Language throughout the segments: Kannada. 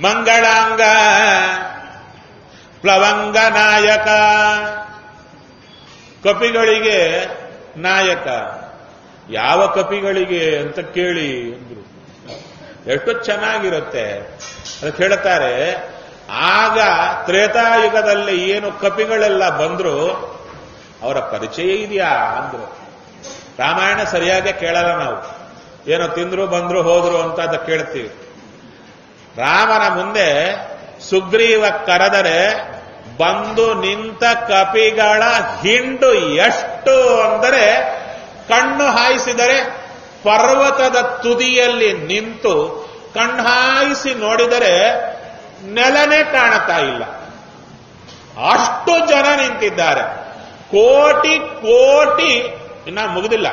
ಮಂಗಳಾಂಗ ಪ್ಲವಂಗ ನಾಯಕ ಕಪಿಗಳಿಗೆ ನಾಯಕ ಯಾವ ಕಪಿಗಳಿಗೆ ಅಂತ ಕೇಳಿ ಅಂದ್ರು ಎಷ್ಟು ಚೆನ್ನಾಗಿರುತ್ತೆ ಅದಕ್ಕೆ ಹೇಳ್ತಾರೆ ಆಗ ತ್ರೇತಾಯುಗದಲ್ಲಿ ಏನು ಕಪಿಗಳೆಲ್ಲ ಬಂದ್ರು ಅವರ ಪರಿಚಯ ಇದೆಯಾ ಅಂದ್ರು ರಾಮಾಯಣ ಸರಿಯಾಗಿ ಕೇಳಲ್ಲ ನಾವು ಏನೋ ತಿಂದ್ರು ಬಂದ್ರು ಹೋದ್ರು ಅಂತ ಅದ ಕೇಳ್ತೀವಿ ರಾಮನ ಮುಂದೆ ಸುಗ್ರೀವ ಕರೆದರೆ ಬಂದು ನಿಂತ ಕಪಿಗಳ ಹಿಂಡು ಎಷ್ಟು ಅಂದರೆ ಕಣ್ಣು ಹಾಯಿಸಿದರೆ ಪರ್ವತದ ತುದಿಯಲ್ಲಿ ನಿಂತು ಕಣ್ಣು ಹಾಯಿಸಿ ನೋಡಿದರೆ ನೆಲನೇ ಕಾಣುತ್ತಾ ಇಲ್ಲ ಅಷ್ಟು ಜನ ನಿಂತಿದ್ದಾರೆ ಕೋಟಿ ಕೋಟಿ ಇನ್ನ ಮುಗಿದಿಲ್ಲ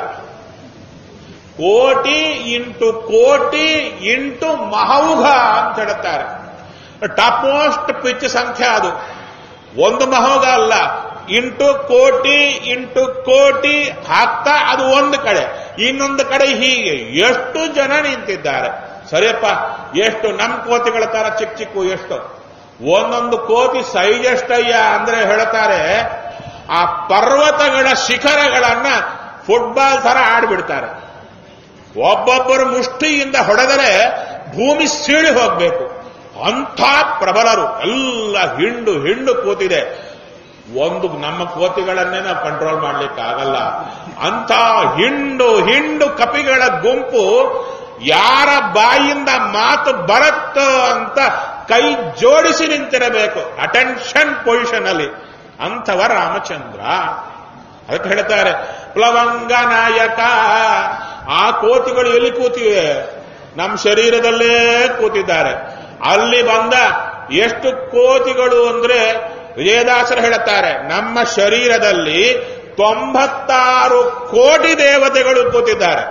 ಕೋಟಿ ಇಂಟು ಕೋಟಿ ಇಂಟು ಮಹೌಘ ಅಂತ ಹೇಳುತ್ತಾರೆ ಟಾಪ್ ಮೋಸ್ಟ್ ಪಿಚ್ ಸಂಖ್ಯೆ ಅದು ಒಂದು ಮಹೋಘ ಅಲ್ಲ ಇಂಟು ಕೋಟಿ ಇಂಟು ಕೋಟಿ ಹಾಕ್ತಾ ಅದು ಒಂದು ಕಡೆ ಇನ್ನೊಂದು ಕಡೆ ಹೀಗೆ ಎಷ್ಟು ಜನ ನಿಂತಿದ್ದಾರೆ ಸರಿಯಪ್ಪ ಎಷ್ಟು ನಮ್ಮ ಕೋತಿಗಳ ತರ ಚಿಕ್ಕ ಚಿಕ್ಕ ಎಷ್ಟು ಒಂದೊಂದು ಕೋತಿ ಸೈಜ್ ಎಷ್ಟಯ್ಯ ಅಂದ್ರೆ ಹೇಳ್ತಾರೆ ಆ ಪರ್ವತಗಳ ಶಿಖರಗಳನ್ನ ಫುಟ್ಬಾಲ್ ತರ ಆಡ್ಬಿಡ್ತಾರೆ ಒಬ್ಬೊಬ್ಬರು ಮುಷ್ಟಿಯಿಂದ ಹೊಡೆದರೆ ಭೂಮಿ ಸೀಳಿ ಹೋಗ್ಬೇಕು ಅಂಥ ಪ್ರಬಲರು ಎಲ್ಲ ಹಿಂಡು ಹಿಂಡು ಕೂತಿದೆ ಒಂದು ನಮ್ಮ ಕೋತಿಗಳನ್ನೇ ನಾವು ಕಂಟ್ರೋಲ್ ಮಾಡ್ಲಿಕ್ಕಾಗಲ್ಲ ಅಂಥ ಹಿಂಡು ಹಿಂಡು ಕಪಿಗಳ ಗುಂಪು ಯಾರ ಬಾಯಿಂದ ಮಾತು ಬರುತ್ತೋ ಅಂತ ಕೈ ಜೋಡಿಸಿ ನಿಂತಿರಬೇಕು ಅಟೆನ್ಷನ್ ಪೊಸಿಷನ್ ಅಲ್ಲಿ ಅಂಥವ ರಾಮಚಂದ್ರ ಅದಕ್ಕೆ ಹೇಳ್ತಾರೆ ಪ್ಲವಂಗ ನಾಯಕ ಆ ಕೋತಿಗಳು ಎಲ್ಲಿ ಕೂತಿವೆ ನಮ್ಮ ಶರೀರದಲ್ಲೇ ಕೂತಿದ್ದಾರೆ ಅಲ್ಲಿ ಬಂದ ಎಷ್ಟು ಕೋತಿಗಳು ಅಂದ್ರೆ ವಿಜಯದಾಸರು ಹೇಳುತ್ತಾರೆ ನಮ್ಮ ಶರೀರದಲ್ಲಿ ತೊಂಬತ್ತಾರು ಕೋಟಿ ದೇವತೆಗಳು ಕೂತಿದ್ದಾರೆ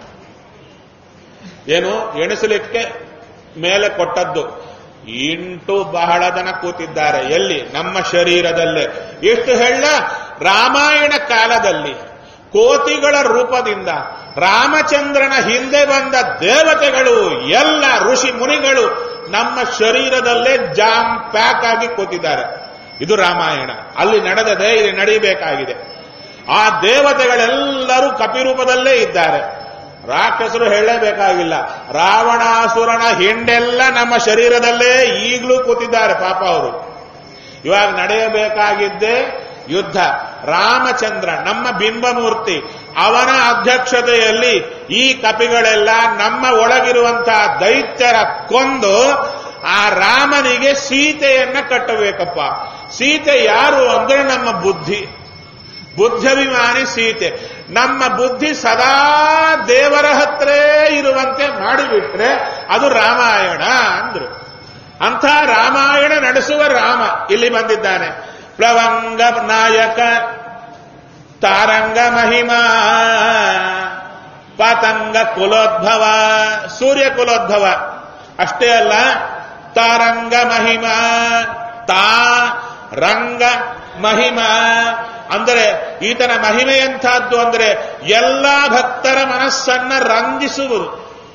ಏನು ಎಣಿಸಲಿಕ್ಕೆ ಮೇಲೆ ಕೊಟ್ಟದ್ದು ಇಂಟು ಬಹಳ ಜನ ಕೂತಿದ್ದಾರೆ ಎಲ್ಲಿ ನಮ್ಮ ಶರೀರದಲ್ಲೇ ಎಷ್ಟು ಹೇಳ ರಾಮಾಯಣ ಕಾಲದಲ್ಲಿ ಕೋತಿಗಳ ರೂಪದಿಂದ ರಾಮಚಂದ್ರನ ಹಿಂದೆ ಬಂದ ದೇವತೆಗಳು ಎಲ್ಲ ಋಷಿ ಮುನಿಗಳು ನಮ್ಮ ಶರೀರದಲ್ಲೇ ಜಾಮ್ ಪ್ಯಾಕ್ ಆಗಿ ಕೂತಿದ್ದಾರೆ ಇದು ರಾಮಾಯಣ ಅಲ್ಲಿ ನಡೆದದೆ ಇಲ್ಲಿ ನಡೀಬೇಕಾಗಿದೆ ಆ ದೇವತೆಗಳೆಲ್ಲರೂ ಕಪಿರೂಪದಲ್ಲೇ ಇದ್ದಾರೆ ರಾಕ್ಷಸರು ಹೇಳಲೇಬೇಕಾಗಿಲ್ಲ ರಾವಣಾಸುರನ ಹಿಂಡೆಲ್ಲ ನಮ್ಮ ಶರೀರದಲ್ಲೇ ಈಗಲೂ ಕೂತಿದ್ದಾರೆ ಪಾಪ ಅವರು ಇವಾಗ ನಡೆಯಬೇಕಾಗಿದ್ದೇ ಯುದ್ಧ ರಾಮಚಂದ್ರ ನಮ್ಮ ಬಿಂಬಮೂರ್ತಿ ಅವನ ಅಧ್ಯಕ್ಷತೆಯಲ್ಲಿ ಈ ಕಪಿಗಳೆಲ್ಲ ನಮ್ಮ ಒಳಗಿರುವಂತಹ ದೈತ್ಯರ ಕೊಂದು ಆ ರಾಮನಿಗೆ ಸೀತೆಯನ್ನ ಕಟ್ಟಬೇಕಪ್ಪ ಸೀತೆ ಯಾರು ಅಂದ್ರೆ ನಮ್ಮ ಬುದ್ಧಿ ಬುದ್ಧಭಿಮಾನಿ ಸೀತೆ ನಮ್ಮ ಬುದ್ಧಿ ಸದಾ ದೇವರ ಹತ್ರ ಇರುವಂತೆ ಮಾಡಿಬಿಟ್ರೆ ಅದು ರಾಮಾಯಣ ಅಂದ್ರು ಅಂಥ ರಾಮಾಯಣ ನಡೆಸುವ ರಾಮ ಇಲ್ಲಿ ಬಂದಿದ್ದಾನೆ ಪ್ಲವಂಗ ನಾಯಕ ತಾರಂಗ ಮಹಿಮಾ ಪತಂಗ ಕುಲೋದ್ಭವ ಸೂರ್ಯ ಕುಲೋದ್ಭವ ಅಷ್ಟೇ ಅಲ್ಲ ತಾರಂಗ ಮಹಿಮಾ ತಾ ರಂಗ ಮಹಿಮಾ ಅಂದರೆ ಈತನ ಮಹಿಮೆ ಎಂಥದ್ದು ಅಂದರೆ ಎಲ್ಲಾ ಭಕ್ತರ ಮನಸ್ಸನ್ನ ರಂಜಿಸುವುದು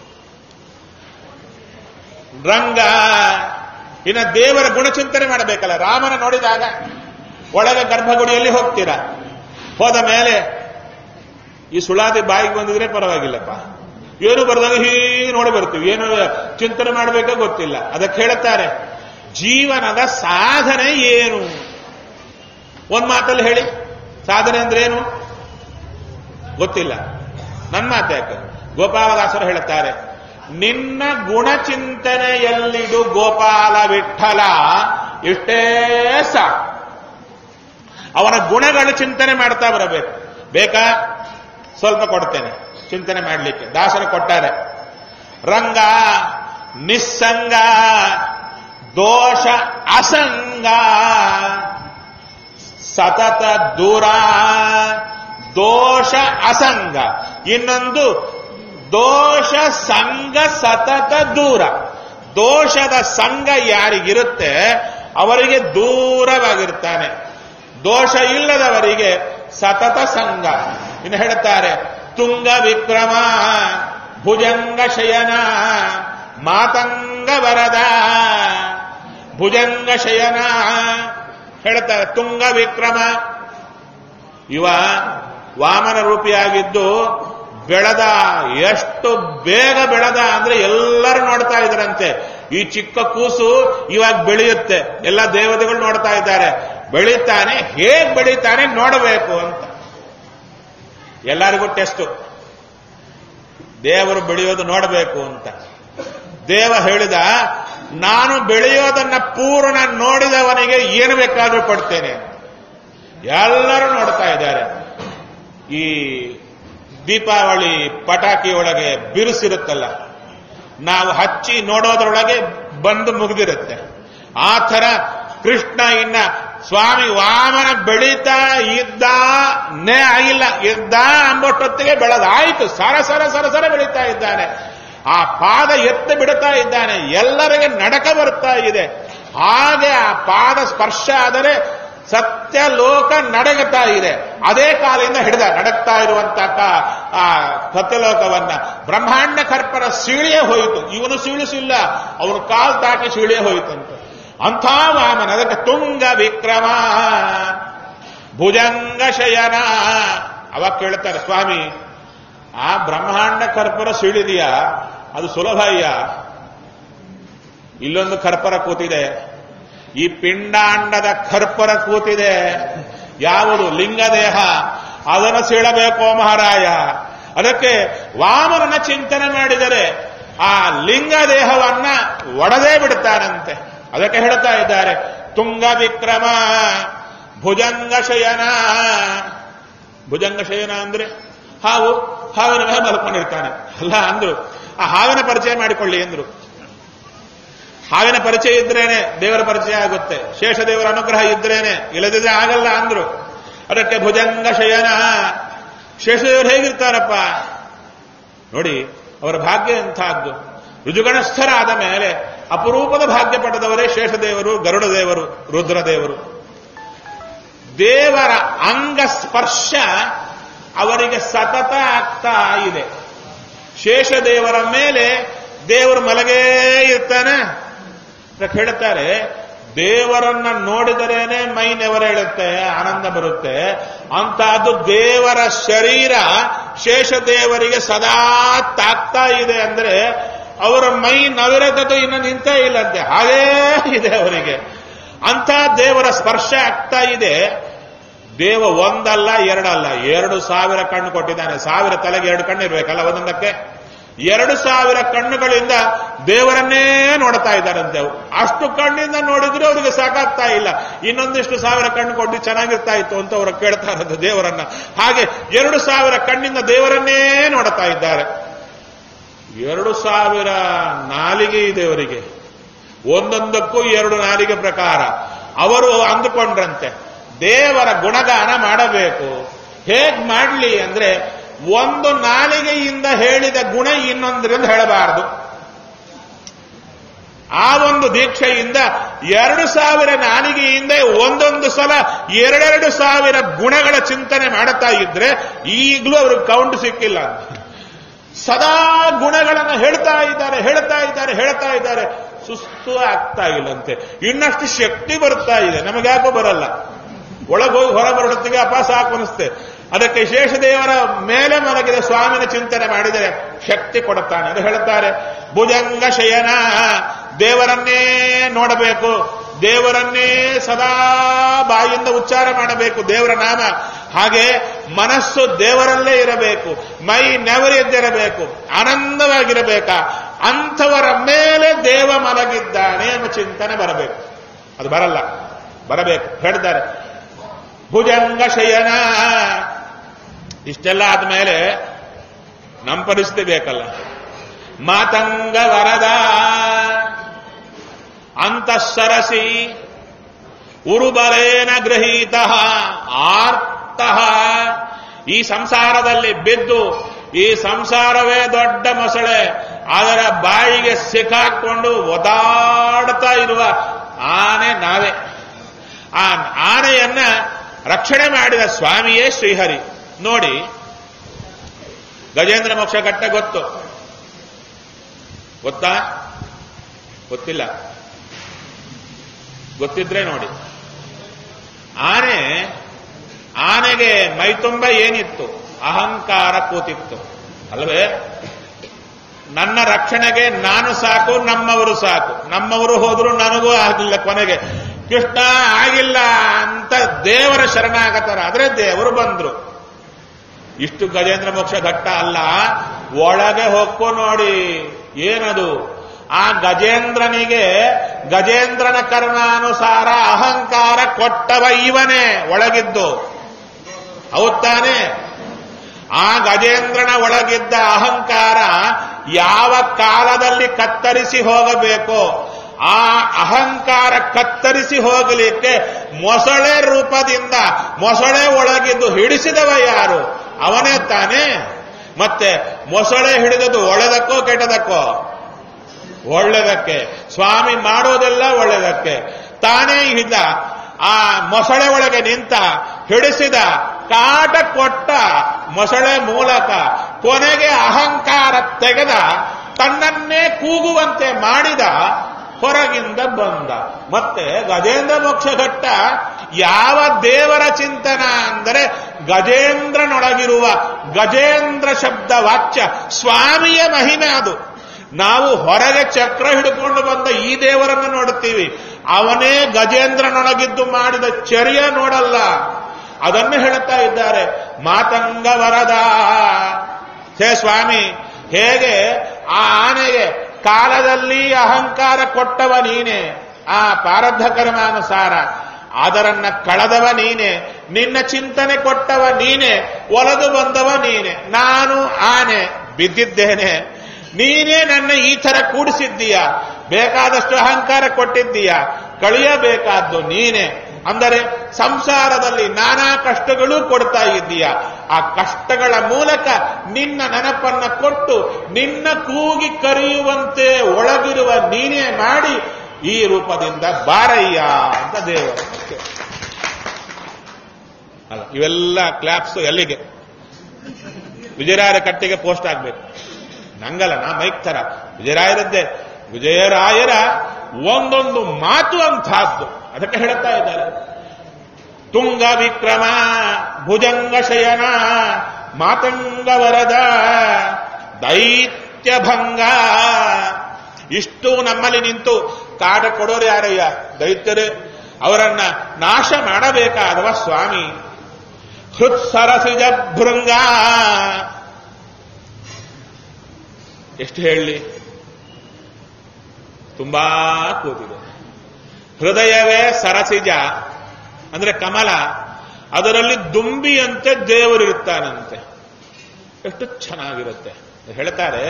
ರಂಗ ಇನ್ನ ದೇವರ ಗುಣಚಿಂತನೆ ಮಾಡಬೇಕಲ್ಲ ರಾಮನ ನೋಡಿದಾಗ ಒಳಗೆ ಗರ್ಭಗುಡಿಯಲ್ಲಿ ಹೋಗ್ತೀರಾ ಹೋದ ಮೇಲೆ ಈ ಸುಳಾದಿ ಬಾಯಿಗೆ ಬಂದಿದ್ರೆ ಪರವಾಗಿಲ್ಲಪ್ಪ ಏನು ಬರೆದಾಗ ಹೀಗೆ ನೋಡಿ ಬರ್ತೀವಿ ಏನು ಚಿಂತನೆ ಮಾಡಬೇಕೋ ಗೊತ್ತಿಲ್ಲ ಅದಕ್ಕೆ ಹೇಳುತ್ತಾರೆ ಜೀವನದ ಸಾಧನೆ ಏನು ಒಂದ್ ಮಾತಲ್ಲಿ ಹೇಳಿ ಸಾಧನೆ ಅಂದ್ರೆ ಏನು ಗೊತ್ತಿಲ್ಲ ನನ್ನ ಮಾತು ಯಾಕೆ ಗೋಪಾಲದಾಸರು ಹೇಳುತ್ತಾರೆ ನಿನ್ನ ಗುಣಚಿಂತನೆಯಲ್ಲಿಡು ಗೋಪಾಲ ವಿಠಲ ಇಷ್ಟೇ ಸಾಕು ಅವನ ಗುಣಗಳ ಚಿಂತನೆ ಮಾಡ್ತಾ ಬರಬೇಕು ಬೇಕಾ ಸ್ವಲ್ಪ ಕೊಡ್ತೇನೆ ಚಿಂತನೆ ಮಾಡಲಿಕ್ಕೆ ದಾಸರು ಕೊಟ್ಟಾರೆ ರಂಗ ನಿಸ್ಸಂಗ ದೋಷ ಅಸಂಗ ಸತತ ದೂರ ದೋಷ ಅಸಂಗ ಇನ್ನೊಂದು ದೋಷ ಸಂಗ ಸತತ ದೂರ ದೋಷದ ಸಂಘ ಯಾರಿಗಿರುತ್ತೆ ಅವರಿಗೆ ದೂರವಾಗಿರ್ತಾನೆ ದೋಷ ಇಲ್ಲದವರಿಗೆ ಸತತ ಸಂಘ ಇನ್ನು ಹೇಳುತ್ತಾರೆ ತುಂಗ ವಿಕ್ರಮ ಭುಜಂಗ ಶಯನ ಮಾತಂಗ ವರದ ಭುಜಂಗ ಶಯನ ಹೇಳ್ತಾರೆ ತುಂಗ ವಿಕ್ರಮ ಇವ ವಾಮನ ರೂಪಿಯಾಗಿದ್ದು ಬೆಳೆದ ಎಷ್ಟು ಬೇಗ ಬೆಳೆದ ಅಂದ್ರೆ ಎಲ್ಲರೂ ನೋಡ್ತಾ ಇದ್ರಂತೆ ಈ ಚಿಕ್ಕ ಕೂಸು ಇವಾಗ ಬೆಳೆಯುತ್ತೆ ಎಲ್ಲ ದೇವತೆಗಳು ನೋಡ್ತಾ ಇದ್ದಾರೆ ಬೆಳೀತಾನೆ ಹೇಗ್ ಬೆಳೀತಾನೆ ನೋಡಬೇಕು ಅಂತ ಎಲ್ಲರಿಗೂ ಟೆಸ್ಟು ದೇವರು ಬೆಳೆಯೋದು ನೋಡಬೇಕು ಅಂತ ದೇವ ಹೇಳಿದ ನಾನು ಬೆಳೆಯೋದನ್ನ ಪೂರ್ಣ ನೋಡಿದವನಿಗೆ ಏನು ಬೇಕಾದ್ರೂ ಕೊಡ್ತೇನೆ ಎಲ್ಲರೂ ನೋಡ್ತಾ ಇದ್ದಾರೆ ಈ ದೀಪಾವಳಿ ಪಟಾಕಿ ಒಳಗೆ ಬಿರುಸಿರುತ್ತಲ್ಲ ನಾವು ಹಚ್ಚಿ ನೋಡೋದ್ರೊಳಗೆ ಬಂದು ಮುಗಿದಿರುತ್ತೆ ಆ ಥರ ಕೃಷ್ಣ ಇನ್ನ ಸ್ವಾಮಿ ವಾಮನ ಬೆಳೀತಾ ಇದ್ದ ನೇ ಆಗಿಲ್ಲ ಇದ್ದ ಅಂಬಷ್ಟೊತ್ತಿಗೆ ಬೆಳೆದಾಯ್ತು ಸರ ಸರ ಸರ ಸರ ಬೆಳೀತಾ ಇದ್ದಾನೆ ಆ ಪಾದ ಎತ್ತು ಬಿಡುತ್ತಾ ಇದ್ದಾನೆ ಎಲ್ಲರಿಗೆ ನಡಕ ಬರ್ತಾ ಇದೆ ಹಾಗೆ ಆ ಪಾದ ಸ್ಪರ್ಶ ಆದರೆ ಸತ್ಯ ಲೋಕ ನಡಗುತ್ತಾ ಇದೆ ಅದೇ ಕಾಲಿಂದ ಹಿಡಿದ ನಡಕ್ತಾ ಇರುವಂತಹ ಆ ಸತ್ಯಲೋಕವನ್ನ ಬ್ರಹ್ಮಾಂಡ ಕರ್ಪರ ಸೀಳಿಯೇ ಹೋಯಿತು ಇವನು ಸೀಳಿಸಿಲ್ಲ ಅವನು ಕಾಲ್ ತಾಟಿ ಸೀಳಿಯೇ ಹೋಯಿತಂತೆ ಅಂಥ ವಾಮನ ಅದಕ್ಕೆ ತುಂಗ ವಿಕ್ರಮ ಭುಜಂಗ ಶಯನ ಅವಾಗ ಕೇಳ್ತಾರೆ ಸ್ವಾಮಿ ಆ ಬ್ರಹ್ಮಾಂಡ ಕರ್ಪರ ಸೀಳಿದೆಯಾ ಅದು ಸುಲಭ ಅಯ್ಯ ಇಲ್ಲೊಂದು ಕರ್ಪರ ಕೂತಿದೆ ಈ ಪಿಂಡಾಂಡದ ಕರ್ಪರ ಕೂತಿದೆ ಯಾವುದು ಲಿಂಗದೇಹ ಅದನ್ನು ಸೀಳಬೇಕೋ ಮಹಾರಾಯ ಅದಕ್ಕೆ ವಾಮನನ ಚಿಂತನೆ ಮಾಡಿದರೆ ಆ ಲಿಂಗ ದೇಹವನ್ನ ಒಡೆದೇ ಬಿಡ್ತಾನಂತೆ ಅದಕ್ಕೆ ಹೇಳ್ತಾ ಇದ್ದಾರೆ ತುಂಗ ವಿಕ್ರಮ ಭುಜಂಗ ಶಯನ ಭುಜಂಗ ಶಯನ ಅಂದ್ರೆ ಹಾವು ಹಾವಿನ ಮೇಲೆ ಮಲ್ಕೊಂಡಿರ್ತಾನೆ ಅಲ್ಲ ಅಂದ್ರು ಆ ಹಾವಿನ ಪರಿಚಯ ಮಾಡಿಕೊಳ್ಳಿ ಎಂದ್ರು ಹಾವಿನ ಪರಿಚಯ ಇದ್ರೇನೆ ದೇವರ ಪರಿಚಯ ಆಗುತ್ತೆ ಶೇಷದೇವರ ಅನುಗ್ರಹ ಇದ್ರೇನೆ ಇಲ್ಲದಿದ್ರೆ ಆಗಲ್ಲ ಅಂದ್ರು ಅದಕ್ಕೆ ಭುಜಂಗ ಶಯನ ಶೇಷದೇವರು ಹೇಗಿರ್ತಾರಪ್ಪ ನೋಡಿ ಅವರ ಭಾಗ್ಯ ಎಂಥದ್ದು ರುಜುಗಣಸ್ಥರಾದ ಮೇಲೆ ಅಪರೂಪದ ಭಾಗ್ಯ ಪಡೆದವರೇ ಶೇಷದೇವರು ಗರುಡ ದೇವರು ರುದ್ರದೇವರು ದೇವರ ಅಂಗ ಸ್ಪರ್ಶ ಅವರಿಗೆ ಸತತ ಆಗ್ತಾ ಇದೆ ಶೇಷದೇವರ ಮೇಲೆ ದೇವರು ಮಲಗೇ ಇರ್ತಾನೆ ಅದಕ್ಕೆ ಹೇಳ್ತಾರೆ ದೇವರನ್ನ ನೋಡಿದರೇನೆ ಮೈ ನೆವರ ಹೇಳುತ್ತೆ ಆನಂದ ಬರುತ್ತೆ ಅಂತಹದ್ದು ದೇವರ ಶರೀರ ಶೇಷದೇವರಿಗೆ ಸದಾ ತಾಕ್ತಾ ಇದೆ ಅಂದ್ರೆ ಅವರ ಮೈ ನವಿರತದ್ದು ಇನ್ನು ನಿಂತೇ ಇಲ್ಲಂತೆ ಹಾಗೇ ಇದೆ ಅವರಿಗೆ ಅಂತ ದೇವರ ಸ್ಪರ್ಶ ಆಗ್ತಾ ಇದೆ ದೇವ ಒಂದಲ್ಲ ಎರಡಲ್ಲ ಎರಡು ಸಾವಿರ ಕಣ್ಣು ಕೊಟ್ಟಿದ್ದಾನೆ ಸಾವಿರ ತಲೆಗೆ ಎರಡು ಕಣ್ಣು ಇರ್ಬೇಕಲ್ಲ ಒಂದೊಂದಕ್ಕೆ ಎರಡು ಸಾವಿರ ಕಣ್ಣುಗಳಿಂದ ದೇವರನ್ನೇ ನೋಡ್ತಾ ಇದ್ದಾರಂತೆ ಅವ್ರು ಅಷ್ಟು ಕಣ್ಣಿಂದ ನೋಡಿದ್ರೆ ಅವರಿಗೆ ಸಾಕಾಗ್ತಾ ಇಲ್ಲ ಇನ್ನೊಂದಿಷ್ಟು ಸಾವಿರ ಕಣ್ಣು ಕೊಟ್ಟು ಚೆನ್ನಾಗಿರ್ತಾ ಇತ್ತು ಅಂತ ಅವರು ಕೇಳ್ತಾ ಇರೋದು ದೇವರನ್ನ ಹಾಗೆ ಎರಡು ಸಾವಿರ ಕಣ್ಣಿಂದ ದೇವರನ್ನೇ ನೋಡ್ತಾ ಇದ್ದಾರೆ ಎರಡು ಸಾವಿರ ನಾಲಿಗೆ ಇದೆ ಅವರಿಗೆ ಒಂದೊಂದಕ್ಕೂ ಎರಡು ನಾಲಿಗೆ ಪ್ರಕಾರ ಅವರು ಅಂದುಕೊಂಡ್ರಂತೆ ದೇವರ ಗುಣಗಾನ ಮಾಡಬೇಕು ಹೇಗ್ ಮಾಡಲಿ ಅಂದ್ರೆ ಒಂದು ನಾಲಿಗೆಯಿಂದ ಹೇಳಿದ ಗುಣ ಇನ್ನೊಂದರಿಂದ ಹೇಳಬಾರದು ಆ ಒಂದು ದೀಕ್ಷೆಯಿಂದ ಎರಡು ಸಾವಿರ ನಾಲಿಗೆಯಿಂದ ಒಂದೊಂದು ಸಲ ಎರಡೆರಡು ಸಾವಿರ ಗುಣಗಳ ಚಿಂತನೆ ಮಾಡುತ್ತಾ ಇದ್ರೆ ಈಗಲೂ ಅವ್ರಿಗೆ ಕೌಂಟ್ ಸಿಕ್ಕಿಲ್ಲ ಸದಾ ಗುಣಗಳನ್ನು ಹೇಳ್ತಾ ಇದ್ದಾರೆ ಹೇಳ್ತಾ ಇದ್ದಾರೆ ಹೇಳ್ತಾ ಇದ್ದಾರೆ ಸುಸ್ತು ಆಗ್ತಾ ಇಲ್ಲಂತೆ ಇನ್ನಷ್ಟು ಶಕ್ತಿ ಬರ್ತಾ ಇದೆ ನಮಗ್ಯಾಕೋ ಬರಲ್ಲ ಒಳಗೋಗಿ ಹೊರ ಬರೋದೊತ್ತಿಗೆ ಅಪ ಸಾಕು ಅನಿಸುತ್ತೆ ಅದಕ್ಕೆ ಶೇಷದೇವರ ಮೇಲೆ ಮಲಗಿದ ಸ್ವಾಮಿನ ಚಿಂತನೆ ಮಾಡಿದರೆ ಶಕ್ತಿ ಕೊಡುತ್ತಾನೆ ಅದು ಹೇಳುತ್ತಾರೆ ಭುಜಂಗ ಶಯನ ದೇವರನ್ನೇ ನೋಡಬೇಕು ದೇವರನ್ನೇ ಸದಾ ಬಾಯಿಂದ ಉಚ್ಚಾರ ಮಾಡಬೇಕು ದೇವರ ನಾಮ ಹಾಗೆ ಮನಸ್ಸು ದೇವರಲ್ಲೇ ಇರಬೇಕು ಮೈ ನೆವರಿದ್ದಿರಬೇಕು ಆನಂದವಾಗಿರಬೇಕಾ ಅಂಥವರ ಮೇಲೆ ದೇವ ಮಲಗಿದ್ದಾನೆ ಎಂಬ ಚಿಂತನೆ ಬರಬೇಕು ಅದು ಬರಲ್ಲ ಬರಬೇಕು ಹೇಳಿದ್ದಾರೆ ಭುಜಂಗ ಶಯನ ಇಷ್ಟೆಲ್ಲ ಆದ್ಮೇಲೆ ನಮ್ಮ ಪರಿಸ್ಥಿತಿ ಬೇಕಲ್ಲ ಮಾತಂಗ ವರದ ಅಂತಃಸರಸಿ ಉರುಬಲೇನ ಗೃಹೀತ ಆರ್ತ ಈ ಸಂಸಾರದಲ್ಲಿ ಬಿದ್ದು ಈ ಸಂಸಾರವೇ ದೊಡ್ಡ ಮೊಸಳೆ ಅದರ ಬಾಯಿಗೆ ಸಿಕ್ಕಾಕೊಂಡು ಒದಾಡ್ತಾ ಇರುವ ಆನೆ ನಾವೇ ಆ ಆನೆಯನ್ನ ರಕ್ಷಣೆ ಮಾಡಿದ ಸ್ವಾಮಿಯೇ ಶ್ರೀಹರಿ ನೋಡಿ ಗಜೇಂದ್ರ ಮೋಕ್ಷ ಘಟ್ಟ ಗೊತ್ತು ಗೊತ್ತಾ ಗೊತ್ತಿಲ್ಲ ಗೊತ್ತಿದ್ರೆ ನೋಡಿ ಆನೆ ಆನೆಗೆ ಮೈತುಂಬ ಏನಿತ್ತು ಅಹಂಕಾರ ಕೂತಿತ್ತು ಅಲ್ವೇ ನನ್ನ ರಕ್ಷಣೆಗೆ ನಾನು ಸಾಕು ನಮ್ಮವರು ಸಾಕು ನಮ್ಮವರು ಹೋದ್ರು ನನಗೂ ಆಗಲಿಲ್ಲ ಕೊನೆಗೆ ಕೃಷ್ಣ ಆಗಿಲ್ಲ ಅಂತ ದೇವರ ಶರಣಾಗತರ ಆದ್ರೆ ದೇವರು ಬಂದ್ರು ಇಷ್ಟು ಗಜೇಂದ್ರ ಮೋಕ್ಷ ಘಟ್ಟ ಅಲ್ಲ ಒಳಗೆ ಹೊಕ್ಕು ನೋಡಿ ಏನದು ಆ ಗಜೇಂದ್ರನಿಗೆ ಗಜೇಂದ್ರನ ಕರ್ಮಾನುಸಾರ ಅಹಂಕಾರ ಕೊಟ್ಟವ ಇವನೇ ಒಳಗಿದ್ದು ಹೌದ್ ತಾನೇ ಆ ಗಜೇಂದ್ರನ ಒಳಗಿದ್ದ ಅಹಂಕಾರ ಯಾವ ಕಾಲದಲ್ಲಿ ಕತ್ತರಿಸಿ ಹೋಗಬೇಕೋ ಆ ಅಹಂಕಾರ ಕತ್ತರಿಸಿ ಹೋಗಲಿಕ್ಕೆ ಮೊಸಳೆ ರೂಪದಿಂದ ಮೊಸಳೆ ಒಳಗಿದ್ದು ಹಿಡಿಸಿದವ ಯಾರು ಅವನೇ ತಾನೇ ಮತ್ತೆ ಮೊಸಳೆ ಹಿಡಿದದು ಒಳ್ಳೆದಕ್ಕೋ ಕೆಟ್ಟದಕ್ಕೋ ಒಳ್ಳೆದಕ್ಕೆ ಸ್ವಾಮಿ ಮಾಡೋದೆಲ್ಲ ಒಳ್ಳೆದಕ್ಕೆ ತಾನೇ ಇದ್ದ ಆ ಮೊಸಳೆ ಒಳಗೆ ನಿಂತ ಹಿಡಿಸಿದ ಕಾಟ ಕೊಟ್ಟ ಮೊಸಳೆ ಮೂಲಕ ಕೊನೆಗೆ ಅಹಂಕಾರ ತೆಗೆದ ತನ್ನನ್ನೇ ಕೂಗುವಂತೆ ಮಾಡಿದ ಹೊರಗಿಂದ ಬಂದ ಮತ್ತೆ ಗಜೇಂದ್ರ ಮೋಕ್ಷ ಘಟ್ಟ ಯಾವ ದೇವರ ಚಿಂತನ ಅಂದರೆ ಗಜೇಂದ್ರನೊಳಗಿರುವ ಗಜೇಂದ್ರ ಶಬ್ದ ವಾಚ್ಯ ಸ್ವಾಮಿಯ ಮಹಿಮೆ ಅದು ನಾವು ಹೊರಗೆ ಚಕ್ರ ಹಿಡ್ಕೊಂಡು ಬಂದ ಈ ದೇವರನ್ನು ನೋಡುತ್ತೀವಿ ಅವನೇ ಗಜೇಂದ್ರನೊಳಗಿದ್ದು ಮಾಡಿದ ಚರ್ಯ ನೋಡಲ್ಲ ಅದನ್ನು ಹೇಳುತ್ತಾ ಇದ್ದಾರೆ ಮಾತಂಗ ವರದ ಹೇ ಸ್ವಾಮಿ ಹೇಗೆ ಆ ಆನೆಗೆ ಕಾಲದಲ್ಲಿ ಅಹಂಕಾರ ಕೊಟ್ಟವ ನೀನೆ ಆ ಪ್ರಾರಬ್ಧ ಕರ್ಮಾನುಸಾರ ಅದರನ್ನ ಕಳೆದವ ನೀನೆ ನಿನ್ನ ಚಿಂತನೆ ಕೊಟ್ಟವ ನೀನೆ ಒಲದು ಬಂದವ ನೀನೆ ನಾನು ಆನೆ ಬಿದ್ದಿದ್ದೇನೆ ನೀನೇ ನನ್ನ ಈ ತರ ಕೂಡಿಸಿದ್ದೀಯ ಬೇಕಾದಷ್ಟು ಅಹಂಕಾರ ಕೊಟ್ಟಿದ್ದೀಯ ಕಳಿಯಬೇಕಾದ್ದು ನೀನೆ ಅಂದರೆ ಸಂಸಾರದಲ್ಲಿ ನಾನಾ ಕಷ್ಟಗಳು ಕೊಡ್ತಾ ಇದ್ದೀಯ ಆ ಕಷ್ಟಗಳ ಮೂಲಕ ನಿನ್ನ ನೆನಪನ್ನ ಕೊಟ್ಟು ನಿನ್ನ ಕೂಗಿ ಕರೆಯುವಂತೆ ಒಳಗಿರುವ ನೀನೇ ಮಾಡಿ ಈ ರೂಪದಿಂದ ಬಾರಯ್ಯ ಅಂತ ದೇವರು ಅಲ್ಲ ಇವೆಲ್ಲ ಕ್ಲಾಪ್ಸ್ ಎಲ್ಲಿಗೆ ವಿಜಯರಾಯರ ಕಟ್ಟಿಗೆ ಪೋಸ್ಟ್ ಆಗ್ಬೇಕು ನಂಗಲ್ಲ ನಾ ಮೈಕ್ ತರ ವಿಜಯರಾಯರದ್ದೇ ವಿಜಯರಾಯರ ಒಂದೊಂದು ಮಾತು ಅಂತಹದ್ದು ಅದಕ್ಕೆ ಹೇಳುತ್ತಾ ಇದ್ದಾರೆ ತುಂಗ ವಿಕ್ರಮ ಭುಜಂಗ ಶಯನ ಮಾತಂಗ ವರದ ದೈತ್ಯ ಭಂಗ ಇಷ್ಟು ನಮ್ಮಲ್ಲಿ ನಿಂತು ಕಾಟ ಕೊಡೋರು ಯಾರಯ್ಯ ದೈತ್ಯರೇ ಅವರನ್ನ ನಾಶ ಮಾಡಬೇಕಾದವ ಸ್ವಾಮಿ ಹೃತ್ಸರಸಿಜ ಭೃಂಗ ಎಷ್ಟು ಹೇಳಲಿ ತುಂಬಾ ಕೂತಿದೆ ಹೃದಯವೇ ಸರಸಿಜ ಅಂದ್ರೆ ಕಮಲ ಅದರಲ್ಲಿ ದುಂಬಿಯಂತೆ ದೇವರಿರ್ತಾನಂತೆ ಎಷ್ಟು ಚೆನ್ನಾಗಿರುತ್ತೆ ಹೇಳ್ತಾರೆ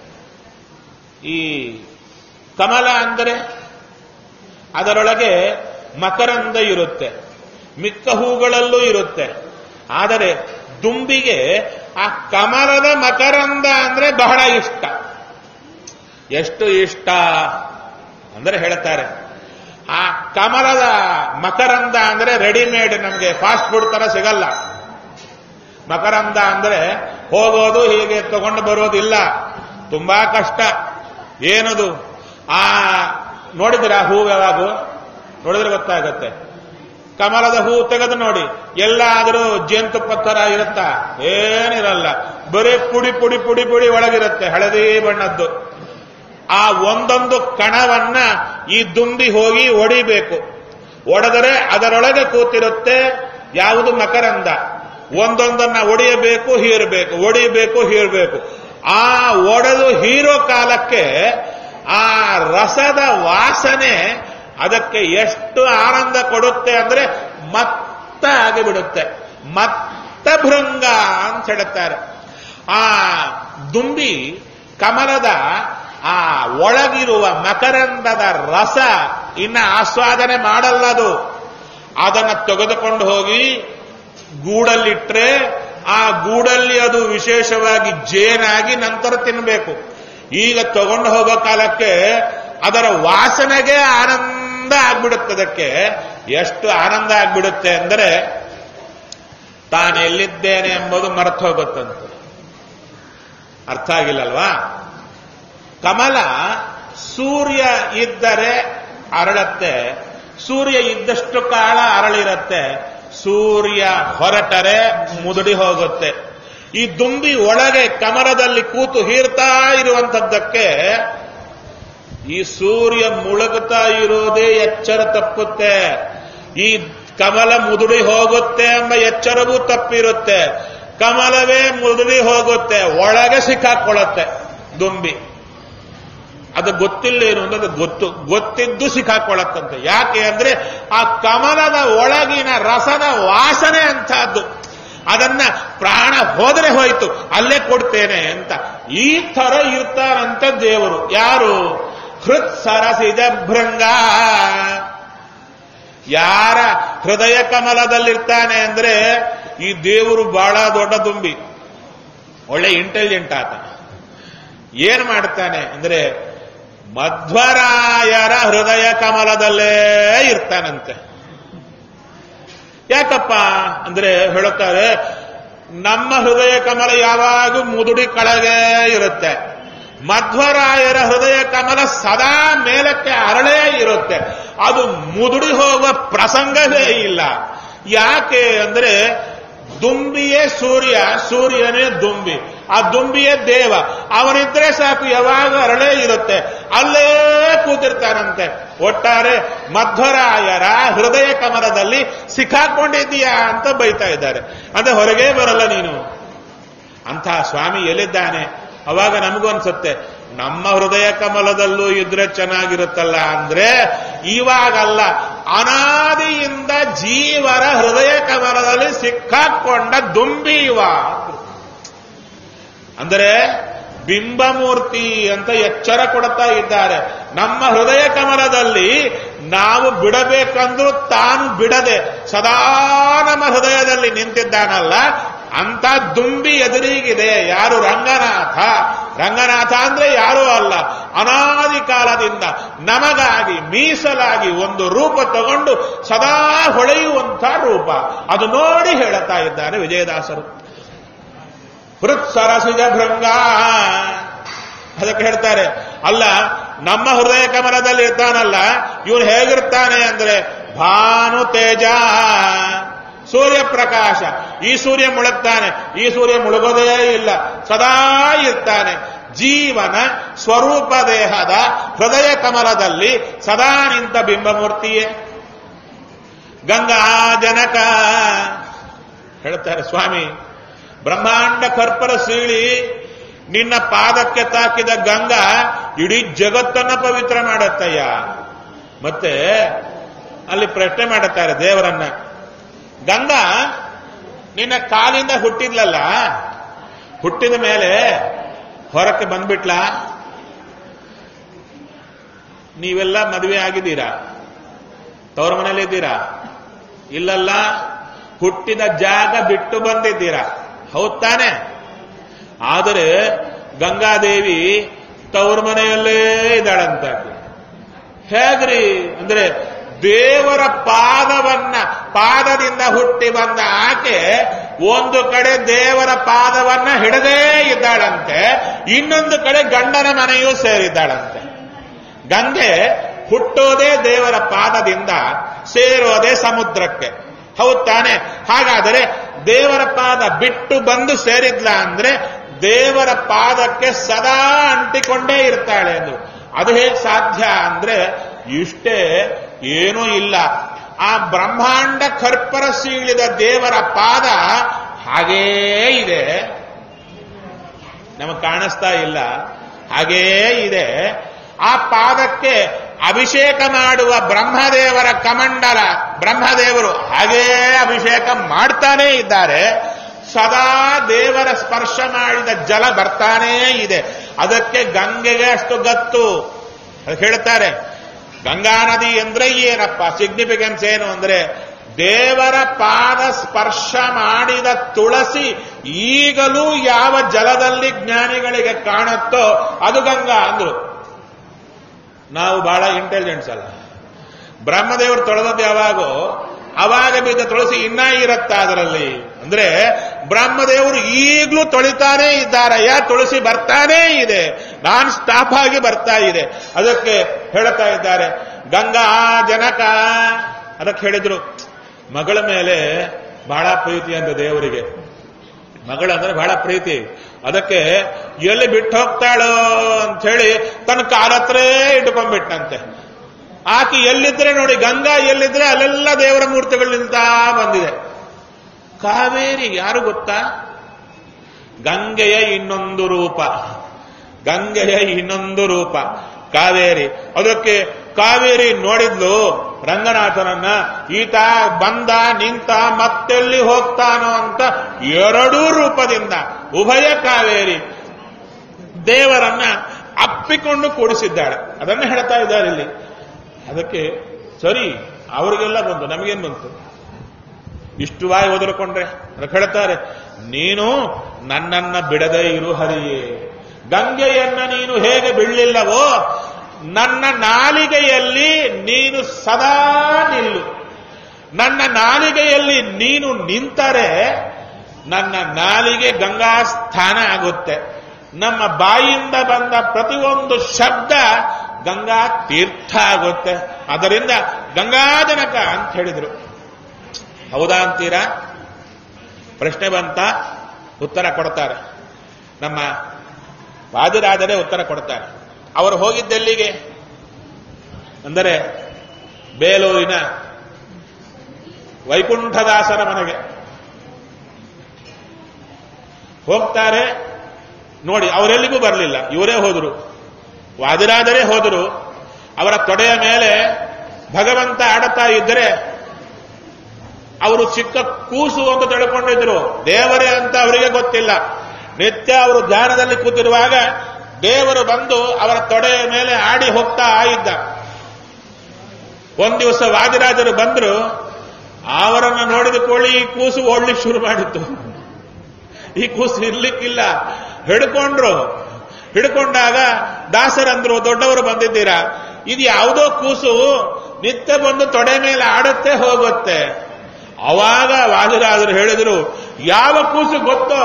ಈ ಕಮಲ ಅಂದರೆ ಅದರೊಳಗೆ ಮಕರಂದ ಇರುತ್ತೆ ಮಿಕ್ಕ ಹೂಗಳಲ್ಲೂ ಇರುತ್ತೆ ಆದರೆ ದುಂಬಿಗೆ ಆ ಕಮಲದ ಮಕರಂದ ಅಂದ್ರೆ ಬಹಳ ಇಷ್ಟ ಎಷ್ಟು ಇಷ್ಟ ಅಂದರೆ ಹೇಳ್ತಾರೆ ಆ ಕಮಲದ ಮಕರಂದ ಅಂದ್ರೆ ರೆಡಿಮೇಡ್ ನಮಗೆ ಫಾಸ್ಟ್ ಫುಡ್ ತರ ಸಿಗಲ್ಲ ಮಕರಂದ ಅಂದ್ರೆ ಹೋಗೋದು ಹೀಗೆ ತಗೊಂಡು ಬರೋದಿಲ್ಲ ತುಂಬಾ ಕಷ್ಟ ಏನದು ಆ ನೋಡಿದ್ರ ಹೂ ಯಾವಾಗ ನೋಡಿದ್ರೆ ಗೊತ್ತಾಗತ್ತೆ ಕಮಲದ ಹೂ ತೆಗೆದು ನೋಡಿ ಎಲ್ಲಾದರೂ ಜೇನುತುಪ್ಪ ತರ ಇರುತ್ತಾ ಏನಿರಲ್ಲ ಬರೀ ಪುಡಿ ಪುಡಿ ಪುಡಿ ಪುಡಿ ಒಳಗಿರುತ್ತೆ ಹಳದಿ ಬಣ್ಣದ್ದು ಆ ಒಂದೊಂದು ಕಣವನ್ನ ಈ ದುಂಬಿ ಹೋಗಿ ಒಡಿಬೇಕು ಒಡೆದರೆ ಅದರೊಳಗೆ ಕೂತಿರುತ್ತೆ ಯಾವುದು ಮಕರಂದ ಒಂದೊಂದನ್ನ ಒಡೆಯಬೇಕು ಹೀರಬೇಕು ಒಡಿಬೇಕು ಹೀರಬೇಕು ಆ ಒಡೆದು ಹೀರೋ ಕಾಲಕ್ಕೆ ಆ ರಸದ ವಾಸನೆ ಅದಕ್ಕೆ ಎಷ್ಟು ಆನಂದ ಕೊಡುತ್ತೆ ಅಂದ್ರೆ ಮತ್ತ ಆಗಿಬಿಡುತ್ತೆ ಮತ್ತ ಭೃಂಗ ಅಂತ ಹೇಳುತ್ತಾರೆ ಆ ದುಂಬಿ ಕಮಲದ ಆ ಒಳಗಿರುವ ಮಕರಂದದ ರಸ ಇನ್ನ ಆಸ್ವಾದನೆ ಮಾಡಲ್ಲದು ಅದನ್ನ ತೆಗೆದುಕೊಂಡು ಹೋಗಿ ಗೂಡಲ್ಲಿಟ್ರೆ ಆ ಗೂಡಲ್ಲಿ ಅದು ವಿಶೇಷವಾಗಿ ಜೇನಾಗಿ ನಂತರ ತಿನ್ನಬೇಕು ಈಗ ತಗೊಂಡು ಹೋಗೋ ಕಾಲಕ್ಕೆ ಅದರ ವಾಸನೆಗೆ ಆನಂದ ಆಗ್ಬಿಡುತ್ತದಕ್ಕೆ ಎಷ್ಟು ಆನಂದ ಆಗ್ಬಿಡುತ್ತೆ ಅಂದರೆ ತಾನು ಎಲ್ಲಿದ್ದೇನೆ ಎಂಬುದು ಮರೆತು ಹೋಗುತ್ತಂತೆ ಅರ್ಥ ಆಗಿಲ್ಲಲ್ವಾ ಕಮಲ ಸೂರ್ಯ ಇದ್ದರೆ ಅರಳತ್ತೆ ಸೂರ್ಯ ಇದ್ದಷ್ಟು ಕಾಲ ಅರಳಿರುತ್ತೆ ಸೂರ್ಯ ಹೊರಟರೆ ಮುದುಡಿ ಹೋಗುತ್ತೆ ಈ ದುಂಬಿ ಒಳಗೆ ಕಮಲದಲ್ಲಿ ಕೂತು ಹೀರ್ತಾ ಇರುವಂತದ್ದಕ್ಕೆ ಈ ಸೂರ್ಯ ಮುಳುಗುತ್ತಾ ಇರೋದೇ ಎಚ್ಚರ ತಪ್ಪುತ್ತೆ ಈ ಕಮಲ ಮುದುಡಿ ಹೋಗುತ್ತೆ ಎಂಬ ಎಚ್ಚರವೂ ತಪ್ಪಿರುತ್ತೆ ಕಮಲವೇ ಮುದುಡಿ ಹೋಗುತ್ತೆ ಒಳಗೆ ಸಿಕ್ಕಾಕೊಳ್ಳುತ್ತೆ ದುಂಬಿ ಅದು ಗೊತ್ತಿಲ್ಲ ಏನು ಅಂದ್ರೆ ಅದು ಗೊತ್ತು ಗೊತ್ತಿದ್ದು ಸಿಕ್ಕಾಕೊಳ್ಳತ್ತಂತೆ ಯಾಕೆ ಅಂದ್ರೆ ಆ ಕಮಲದ ಒಳಗಿನ ರಸದ ವಾಸನೆ ಅಂತಹದ್ದು ಅದನ್ನ ಪ್ರಾಣ ಹೋದರೆ ಹೋಯ್ತು ಅಲ್ಲೇ ಕೊಡ್ತೇನೆ ಅಂತ ಈ ತರ ಇರ್ತಾರಂತ ದೇವರು ಯಾರು ಹೃತ್ ಸರಸಿದ ಭೃಂಗ ಯಾರ ಹೃದಯ ಕಮಲದಲ್ಲಿರ್ತಾನೆ ಅಂದ್ರೆ ಈ ದೇವರು ಬಹಳ ದೊಡ್ಡ ತುಂಬಿ ಒಳ್ಳೆ ಇಂಟೆಲಿಜೆಂಟ್ ಆತ ಏನ್ ಮಾಡ್ತಾನೆ ಅಂದ್ರೆ ಮಧ್ವರಾಯರ ಹೃದಯ ಕಮಲದಲ್ಲೇ ಇರ್ತಾನಂತೆ ಯಾಕಪ್ಪ ಅಂದ್ರೆ ಹೇಳುತ್ತಾರೆ ನಮ್ಮ ಹೃದಯ ಕಮಲ ಯಾವಾಗೂ ಮುದುಡಿ ಕೆಳಗೆ ಇರುತ್ತೆ ಮಧ್ವರಾಯರ ಹೃದಯ ಕಮಲ ಸದಾ ಮೇಲಕ್ಕೆ ಅರಳೇ ಇರುತ್ತೆ ಅದು ಮುದುಡಿ ಹೋಗುವ ಪ್ರಸಂಗವೇ ಇಲ್ಲ ಯಾಕೆ ಅಂದ್ರೆ ದುಂಬಿಯೇ ಸೂರ್ಯ ಸೂರ್ಯನೇ ದುಂಬಿ ಆ ದುಂಬಿಯೇ ದೇವ ಅವನಿದ್ರೆ ಸಾಕು ಯಾವಾಗ ಅರಳೇ ಇರುತ್ತೆ ಅಲ್ಲೇ ಕೂತಿರ್ತಾನಂತೆ ಒಟ್ಟಾರೆ ಮಧ್ವರಾಯರ ಹೃದಯ ಕಮಲದಲ್ಲಿ ಸಿಕ್ಕಾಕೊಂಡಿದ್ದೀಯಾ ಅಂತ ಬೈತಾ ಇದ್ದಾರೆ ಅಂದ್ರೆ ಹೊರಗೆ ಬರಲ್ಲ ನೀನು ಅಂತಹ ಸ್ವಾಮಿ ಎಲ್ಲಿದ್ದಾನೆ ಅವಾಗ ನಮಗೂ ಅನ್ಸುತ್ತೆ ನಮ್ಮ ಹೃದಯ ಕಮಲದಲ್ಲೂ ಇದ್ರೆ ಚೆನ್ನಾಗಿರುತ್ತಲ್ಲ ಅಂದ್ರೆ ಇವಾಗಲ್ಲ ಅನಾದಿಯಿಂದ ಜೀವರ ಹೃದಯ ಕಮಲದಲ್ಲಿ ಸಿಕ್ಕಾಕೊಂಡ ದುಂಬಿ ಇವ ಅಂದರೆ ಬಿಂಬಮೂರ್ತಿ ಅಂತ ಎಚ್ಚರ ಕೊಡ್ತಾ ಇದ್ದಾರೆ ನಮ್ಮ ಹೃದಯ ಕಮಲದಲ್ಲಿ ನಾವು ಬಿಡಬೇಕಂದ್ರೂ ತಾನು ಬಿಡದೆ ಸದಾ ನಮ್ಮ ಹೃದಯದಲ್ಲಿ ನಿಂತಿದ್ದಾನಲ್ಲ ಅಂತ ದುಂಬಿ ಎದುರಿಗಿದೆ ಯಾರು ರಂಗನಾಥ ರಂಗನಾಥ ಅಂದ್ರೆ ಯಾರೂ ಅಲ್ಲ ಅನಾದಿ ಕಾಲದಿಂದ ನಮಗಾಗಿ ಮೀಸಲಾಗಿ ಒಂದು ರೂಪ ತಗೊಂಡು ಸದಾ ಹೊಳೆಯುವಂಥ ರೂಪ ಅದು ನೋಡಿ ಹೇಳುತ್ತಾ ಇದ್ದಾರೆ ವಿಜಯದಾಸರು ಹೃತ್ ಸರಸಿಜ ಭೃಂಗ ಅದಕ್ಕೆ ಹೇಳ್ತಾರೆ ಅಲ್ಲ ನಮ್ಮ ಹೃದಯ ಕಮಲದಲ್ಲಿ ಇರ್ತಾನಲ್ಲ ಇವನು ಹೇಗಿರ್ತಾನೆ ಅಂದ್ರೆ ಭಾನು ತೇಜ ಸೂರ್ಯ ಪ್ರಕಾಶ ಈ ಸೂರ್ಯ ಮುಳುಗ್ತಾನೆ ಈ ಸೂರ್ಯ ಮುಳುಗೋದೇ ಇಲ್ಲ ಸದಾ ಇರ್ತಾನೆ ಜೀವನ ಸ್ವರೂಪ ದೇಹದ ಹೃದಯ ಕಮಲದಲ್ಲಿ ಸದಾ ನಿಂತ ಬಿಂಬಮೂರ್ತಿಯೇ ಗಂಗಾ ಜನಕ ಹೇಳ್ತಾರೆ ಸ್ವಾಮಿ ಬ್ರಹ್ಮಾಂಡ ಕರ್ಪರ ಸೀಳಿ ನಿನ್ನ ಪಾದಕ್ಕೆ ತಾಕಿದ ಗಂಗಾ ಇಡೀ ಜಗತ್ತನ್ನ ಪವಿತ್ರ ಮಾಡತ್ತಯ್ಯ ಮತ್ತೆ ಅಲ್ಲಿ ಪ್ರಶ್ನೆ ಮಾಡುತ್ತಾರೆ ದೇವರನ್ನ ಗಂಗಾ ನಿನ್ನ ಕಾಲಿಂದ ಹುಟ್ಟಿದ್ಲಲ್ಲ ಹುಟ್ಟಿದ ಮೇಲೆ ಹೊರಕ್ಕೆ ಬಂದ್ಬಿಟ್ಲ ನೀವೆಲ್ಲ ಮದುವೆ ಆಗಿದ್ದೀರಾ ತವ್ರ ಮನೇಲಿದ್ದೀರಾ ಇಲ್ಲಲ್ಲ ಹುಟ್ಟಿದ ಜಾಗ ಬಿಟ್ಟು ಬಂದಿದ್ದೀರಾ ಹೌದ್ ತಾನೆ ಆದರೆ ಗಂಗಾದೇವಿ ತವ್ರ ಮನೆಯಲ್ಲೇ ಇದ್ದಾಳಂತ ಹೇಗ್ರಿ ಅಂದ್ರೆ ದೇವರ ಪಾದವನ್ನ ಪಾದದಿಂದ ಹುಟ್ಟಿ ಬಂದ ಆಕೆ ಒಂದು ಕಡೆ ದೇವರ ಪಾದವನ್ನ ಹಿಡದೇ ಇದ್ದಾಳಂತೆ ಇನ್ನೊಂದು ಕಡೆ ಗಂಡನ ಮನೆಯೂ ಸೇರಿದ್ದಾಳಂತೆ ಗಂಗೆ ಹುಟ್ಟೋದೇ ದೇವರ ಪಾದದಿಂದ ಸೇರೋದೇ ಸಮುದ್ರಕ್ಕೆ ಹೌದ್ ತಾನೆ ಹಾಗಾದರೆ ದೇವರ ಪಾದ ಬಿಟ್ಟು ಬಂದು ಸೇರಿದ್ಲ ಅಂದ್ರೆ ದೇವರ ಪಾದಕ್ಕೆ ಸದಾ ಅಂಟಿಕೊಂಡೇ ಇರ್ತಾಳೆ ಎಂದು ಅದು ಹೇಗೆ ಸಾಧ್ಯ ಅಂದ್ರೆ ಇಷ್ಟೇ ಏನೂ ಇಲ್ಲ ಆ ಬ್ರಹ್ಮಾಂಡ ಕರ್ಪರ ಸೀಳಿದ ದೇವರ ಪಾದ ಹಾಗೇ ಇದೆ ನಮಗೆ ಕಾಣಿಸ್ತಾ ಇಲ್ಲ ಹಾಗೇ ಇದೆ ಆ ಪಾದಕ್ಕೆ ಅಭಿಷೇಕ ಮಾಡುವ ಬ್ರಹ್ಮದೇವರ ಕಮಂಡಲ ಬ್ರಹ್ಮದೇವರು ಹಾಗೇ ಅಭಿಷೇಕ ಮಾಡ್ತಾನೇ ಇದ್ದಾರೆ ಸದಾ ದೇವರ ಸ್ಪರ್ಶ ಮಾಡಿದ ಜಲ ಬರ್ತಾನೇ ಇದೆ ಅದಕ್ಕೆ ಗಂಗೆಗೆ ಅಷ್ಟು ಗತ್ತು ಅದು ಹೇಳ್ತಾರೆ ಗಂಗಾ ನದಿ ಅಂದ್ರೆ ಏನಪ್ಪ ಸಿಗ್ನಿಫಿಕೆನ್ಸ್ ಏನು ಅಂದ್ರೆ ದೇವರ ಪಾದ ಸ್ಪರ್ಶ ಮಾಡಿದ ತುಳಸಿ ಈಗಲೂ ಯಾವ ಜಲದಲ್ಲಿ ಜ್ಞಾನಿಗಳಿಗೆ ಕಾಣುತ್ತೋ ಅದು ಗಂಗಾ ಅಂದ್ರು ನಾವು ಬಹಳ ಇಂಟೆಲಿಜೆಂಟ್ಸ್ ಅಲ್ಲ ಬ್ರಹ್ಮದೇವರು ತೊಳೆದದ್ದು ಯಾವಾಗೋ ಅವಾಗ ಬಿದ್ದ ತುಳಸಿ ಇನ್ನ ಇರತ್ತ ಅದರಲ್ಲಿ ಅಂದ್ರೆ ಬ್ರಹ್ಮದೇವರು ಈಗಲೂ ತೊಳಿತಾನೇ ಇದ್ದಾರಯ್ಯ ತುಳಸಿ ಬರ್ತಾನೇ ಇದೆ ನಾನ್ ಸ್ಟಾಪ್ ಆಗಿ ಬರ್ತಾ ಇದೆ ಅದಕ್ಕೆ ಹೇಳ್ತಾ ಇದ್ದಾರೆ ಗಂಗಾ ಜನಕ ಅದಕ್ಕೆ ಹೇಳಿದ್ರು ಮಗಳ ಮೇಲೆ ಬಹಳ ಪ್ರೀತಿ ಅಂತ ದೇವರಿಗೆ ಮಗಳಂದ್ರೆ ಬಹಳ ಪ್ರೀತಿ ಅದಕ್ಕೆ ಎಲ್ಲಿ ಬಿಟ್ಟು ಹೋಗ್ತಾಳೋ ಅಂತ ಹೇಳಿ ತನ್ನ ಕಾಲ ಹತ್ರೇ ಇಟ್ಕೊಂಡ್ಬಿಟ್ಟಂತೆ ಆಕೆ ಎಲ್ಲಿದ್ರೆ ನೋಡಿ ಗಂಗಾ ಎಲ್ಲಿದ್ರೆ ಅಲ್ಲೆಲ್ಲ ದೇವರ ಮೂರ್ತಿಗಳು ನಿಂತಾ ಬಂದಿದೆ ಕಾವೇರಿ ಯಾರು ಗೊತ್ತಾ ಗಂಗೆಯ ಇನ್ನೊಂದು ರೂಪ ಗಂಗೆಯ ಇನ್ನೊಂದು ರೂಪ ಕಾವೇರಿ ಅದಕ್ಕೆ ಕಾವೇರಿ ನೋಡಿದ್ಲು ರಂಗನಾಥನನ್ನ ಈತ ಬಂದ ನಿಂತ ಮತ್ತೆಲ್ಲಿ ಹೋಗ್ತಾನೋ ಅಂತ ಎರಡೂ ರೂಪದಿಂದ ಉಭಯ ಕಾವೇರಿ ದೇವರನ್ನ ಅಪ್ಪಿಕೊಂಡು ಕೂಡಿಸಿದ್ದಾಳೆ ಅದನ್ನ ಹೇಳ್ತಾ ಇದ್ದಾರೆ ಇಲ್ಲಿ ಅದಕ್ಕೆ ಸರಿ ಅವರಿಗೆಲ್ಲ ಬಂತು ನಮಗೇನ್ ಬಂತು ಇಷ್ಟು ವಾಯಿ ಒದರ್ಕೊಂಡ್ರೆ ಅದಕ್ಕೆ ಹೇಳ್ತಾರೆ ನೀನು ನನ್ನನ್ನ ಬಿಡದೇ ಇರು ಹರಿಯೇ ಗಂಗೆಯನ್ನ ನೀನು ಹೇಗೆ ಬಿಡಲಿಲ್ಲವೋ ನನ್ನ ನಾಲಿಗೆಯಲ್ಲಿ ನೀನು ಸದಾ ನಿಲ್ಲು ನನ್ನ ನಾಲಿಗೆಯಲ್ಲಿ ನೀನು ನಿಂತರೆ ನನ್ನ ನಾಲಿಗೆ ಗಂಗಾ ಸ್ಥಾನ ಆಗುತ್ತೆ ನಮ್ಮ ಬಾಯಿಯಿಂದ ಬಂದ ಪ್ರತಿಯೊಂದು ಶಬ್ದ ಗಂಗಾ ತೀರ್ಥ ಆಗುತ್ತೆ ಅದರಿಂದ ಗಂಗಾಜನಕ ಅಂತ ಹೇಳಿದರು ಹೌದಾ ಅಂತೀರಾ ಪ್ರಶ್ನೆ ಬಂತ ಉತ್ತರ ಕೊಡ್ತಾರೆ ನಮ್ಮ ವಾದಿರಾಜರೇ ಉತ್ತರ ಕೊಡ್ತಾರೆ ಅವರು ಹೋಗಿದ್ದೆಲ್ಲಿಗೆ ಅಂದರೆ ಬೇಲೂರಿನ ವೈಕುಂಠದಾಸರ ಮನೆಗೆ ಹೋಗ್ತಾರೆ ನೋಡಿ ಅವರೆಲ್ಲಿಗೂ ಬರಲಿಲ್ಲ ಇವರೇ ಹೋದರು ವಾದಿರಾಜರೇ ಹೋದರು ಅವರ ತೊಡೆಯ ಮೇಲೆ ಭಗವಂತ ಆಡುತ್ತಾ ಇದ್ದರೆ ಅವರು ಚಿಕ್ಕ ಕೂಸು ಅಂತ ತಿಳ್ಕೊಂಡಿದ್ರು ದೇವರೇ ಅಂತ ಅವರಿಗೆ ಗೊತ್ತಿಲ್ಲ ನಿತ್ಯ ಅವರು ಧ್ಯಾನದಲ್ಲಿ ಕೂತಿರುವಾಗ ದೇವರು ಬಂದು ಅವರ ತೊಡೆಯ ಮೇಲೆ ಆಡಿ ಹೋಗ್ತಾ ಇದ್ದ ಒಂದ್ ದಿವಸ ವಾದಿರಾಜರು ಬಂದ್ರು ಅವರನ್ನ ನೋಡಿದ ಕೋಳಿ ಈ ಕೂಸು ಓಡ್ಲಿಕ್ಕೆ ಶುರು ಮಾಡಿತ್ತು ಈ ಕೂಸು ಇರ್ಲಿಕ್ಕಿಲ್ಲ ಹಿಡ್ಕೊಂಡ್ರು ಹಿಡ್ಕೊಂಡಾಗ ದಾಸರಂದ್ರು ದೊಡ್ಡವರು ಬಂದಿದ್ದೀರಾ ಇದು ಯಾವುದೋ ಕೂಸು ನಿತ್ಯ ಬಂದು ತೊಡೆ ಮೇಲೆ ಆಡುತ್ತೆ ಹೋಗುತ್ತೆ ಅವಾಗ ವಾದಿರಾಜರು ಹೇಳಿದ್ರು ಯಾವ ಕೂಸು ಗೊತ್ತೋ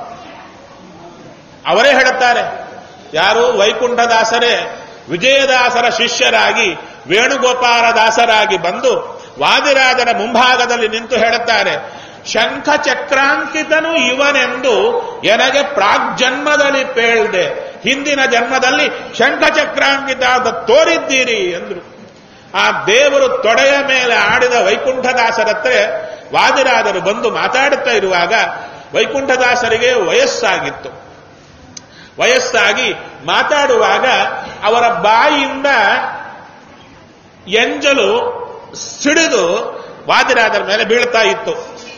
ಅವರೇ ಹೇಳುತ್ತಾರೆ ಯಾರು ವೈಕುಂಠದಾಸರೇ ವಿಜಯದಾಸರ ಶಿಷ್ಯರಾಗಿ ವೇಣುಗೋಪಾಲ ದಾಸರಾಗಿ ಬಂದು ವಾದಿರಾಜರ ಮುಂಭಾಗದಲ್ಲಿ ನಿಂತು ಹೇಳುತ್ತಾರೆ ಶಂಖ ಚಕ್ರಾಂಕಿತನು ಇವನೆಂದು ಎನಗೆ ಪ್ರಾಗ್ಜನ್ಮದಲ್ಲಿ ಪೇಳ್ದೆ ಹಿಂದಿನ ಜನ್ಮದಲ್ಲಿ ಶಂಖ ಚಕ್ರಾಂಕಿತ ಅಂತ ತೋರಿದ್ದೀರಿ ಎಂದ್ರು ಆ ದೇವರು ತೊಡೆಯ ಮೇಲೆ ಆಡಿದ ವೈಕುಂಠದಾಸರತ್ರ ವಾದಿರಾಜರು ಬಂದು ಮಾತಾಡುತ್ತಾ ಇರುವಾಗ ವೈಕುಂಠದಾಸರಿಗೆ ವಯಸ್ಸಾಗಿತ್ತು ವಯಸ್ಸಾಗಿ ಮಾತಾಡುವಾಗ ಅವರ ಬಾಯಿಯಿಂದ ಎಂಜಲು ಸಿಡಿದು ವಾದಿರಾಜರ ಮೇಲೆ ಬೀಳ್ತಾ ಇತ್ತು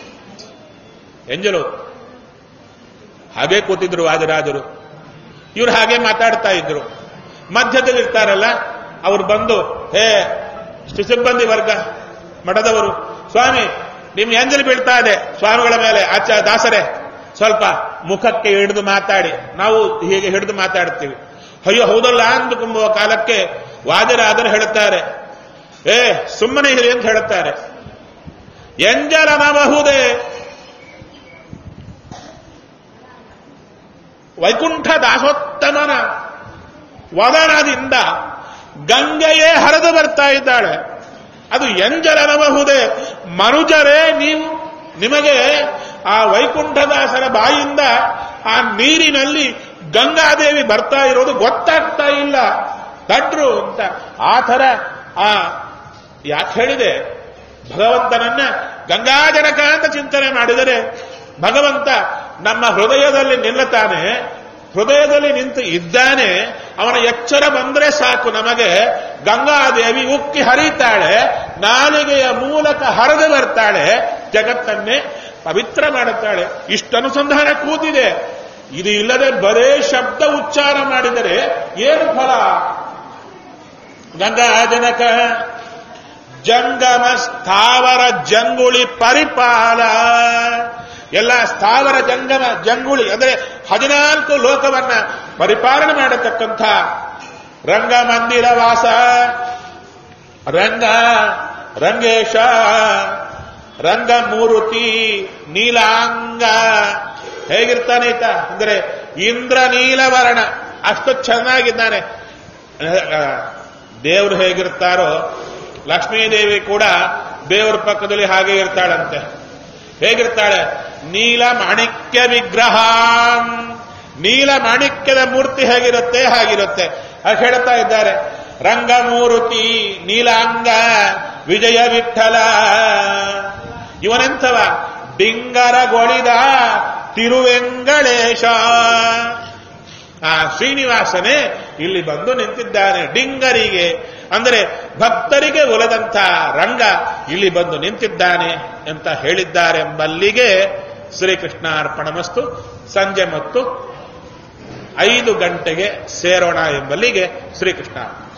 ಎಂಜಲು ಹಾಗೆ ಕೂತಿದ್ರು ವಾದಿರಾಜರು ಇವರು ಹಾಗೆ ಮಾತಾಡ್ತಾ ಇದ್ರು ಮಧ್ಯದಲ್ಲಿ ಇರ್ತಾರಲ್ಲ ಅವ್ರು ಬಂದು ಹೇ ಇಷ್ಟು ಸಿಬ್ಬಂದಿ ವರ್ಗ ಮಠದವರು ಸ್ವಾಮಿ ನಿಮ್ ಎಂಜಲು ಬೀಳ್ತಾ ಇದೆ ಸ್ವಾಮಿಗಳ ಮೇಲೆ ಆಚ ದಾಸರೇ ಸ್ವಲ್ಪ ಮುಖಕ್ಕೆ ಹಿಡಿದು ಮಾತಾಡಿ ನಾವು ಹೀಗೆ ಹಿಡಿದು ಮಾತಾಡ್ತೀವಿ ಅಯ್ಯೋ ಹೌದಲ್ಲ ಅಂದುಕೊಂಬುವ ಕಾಲಕ್ಕೆ ವಾದಿರಾದರು ಹೇಳುತ್ತಾರೆ ಏ ಸುಮ್ಮನೆ ಇರಿ ಅಂತ ಹೇಳುತ್ತಾರೆ ಎಂಜಲನಬಹುದೇ ವೈಕುಂಠ ದಾಸೋತ್ತಮನ ವದನದಿಂದ ಗಂಗೆಯೇ ಹರಿದು ಬರ್ತಾ ಇದ್ದಾಳೆ ಅದು ಎಂಜಲನಬಹುದೇ ಮನುಜರೇ ನೀವು ನಿಮಗೆ ಆ ವೈಕುಂಠದಾಸರ ಬಾಯಿಂದ ಆ ನೀರಿನಲ್ಲಿ ಗಂಗಾದೇವಿ ಬರ್ತಾ ಇರೋದು ಗೊತ್ತಾಗ್ತಾ ಇಲ್ಲ ತಡ್ರು ಅಂತ ಆ ಥರ ಆ ಯಾಕೆ ಹೇಳಿದೆ ಭಗವಂತನನ್ನ ಗಂಗಾಜನಕ ಅಂತ ಚಿಂತನೆ ಮಾಡಿದರೆ ಭಗವಂತ ನಮ್ಮ ಹೃದಯದಲ್ಲಿ ನಿಲ್ಲುತ್ತಾನೆ ಹೃದಯದಲ್ಲಿ ನಿಂತು ಇದ್ದಾನೆ ಅವನ ಎಚ್ಚರ ಬಂದ್ರೆ ಸಾಕು ನಮಗೆ ಗಂಗಾದೇವಿ ಉಕ್ಕಿ ಹರಿತಾಳೆ ನಾಲಿಗೆಯ ಮೂಲಕ ಹರಿದು ಬರ್ತಾಳೆ ಜಗತ್ತನ್ನೇ ಪವಿತ್ರ ಮಾಡುತ್ತಾಳೆ ಇಷ್ಟು ಅನುಸಂಧಾನ ಕೂತಿದೆ ಇದು ಇಲ್ಲದೆ ಬರೇ ಶಬ್ದ ಉಚ್ಚಾರ ಮಾಡಿದರೆ ಏನು ಫಲ ಗಂಗಾಜನಕ ಜಂಗಮ ಸ್ಥಾವರ ಜಂಗುಳಿ ಪರಿಪಾಲ ಎಲ್ಲ ಸ್ಥಾವರ ಜಂಗಮ ಜಂಗುಳಿ ಅಂದರೆ ಹದಿನಾಲ್ಕು ಲೋಕವನ್ನ ಪರಿಪಾಲನೆ ಮಾಡತಕ್ಕಂಥ ರಂಗ ಮಂದಿರ ವಾಸ ರಂಗ ರಂಗೇಶ ರಂಗಮೂರ್ತಿ ನೀಲಾಂಗ ಹೇಗಿರ್ತಾನೆ ಈತ ಅಂದರೆ ಇಂದ್ರ ನೀಲವರ್ಣ ಅಷ್ಟು ಚೆನ್ನಾಗಿದ್ದಾನೆ ದೇವರು ಹೇಗಿರ್ತಾರೋ ಲಕ್ಷ್ಮೀದೇವಿ ಕೂಡ ದೇವರ ಪಕ್ಕದಲ್ಲಿ ಹಾಗೆ ಇರ್ತಾಳಂತೆ ಹೇಗಿರ್ತಾಳೆ ನೀಲ ಮಾಣಿಕ್ಯ ವಿಗ್ರಹ ನೀಲ ಮಾಣಿಕ್ಯದ ಮೂರ್ತಿ ಹೇಗಿರುತ್ತೆ ಹಾಗಿರುತ್ತೆ ಅದು ಹೇಳ್ತಾ ಇದ್ದಾರೆ ರಂಗಮೂರ್ತಿ ನೀಲಾಂಗ ವಿಜಯ ವಿಠಲ ಇವನೆಂಥವ ಡಿಂಗರಗೊಳಿದ ತಿರುವೆಂಗಳೇಶ ಆ ಶ್ರೀನಿವಾಸನೇ ಇಲ್ಲಿ ಬಂದು ನಿಂತಿದ್ದಾನೆ ಡಿಂಗರಿಗೆ ಅಂದರೆ ಭಕ್ತರಿಗೆ ಒಲದಂಥ ರಂಗ ಇಲ್ಲಿ ಬಂದು ನಿಂತಿದ್ದಾನೆ ಅಂತ ಹೇಳಿದ್ದಾರೆಂಬಲ್ಲಿಗೆ ಶ್ರೀಕೃಷ್ಣ ಅರ್ಪಣಮಸ್ತು ಸಂಜೆ ಮತ್ತು ಐದು ಗಂಟೆಗೆ ಸೇರೋಣ ಎಂಬಲ್ಲಿಗೆ ಶ್ರೀಕೃಷ್ಣ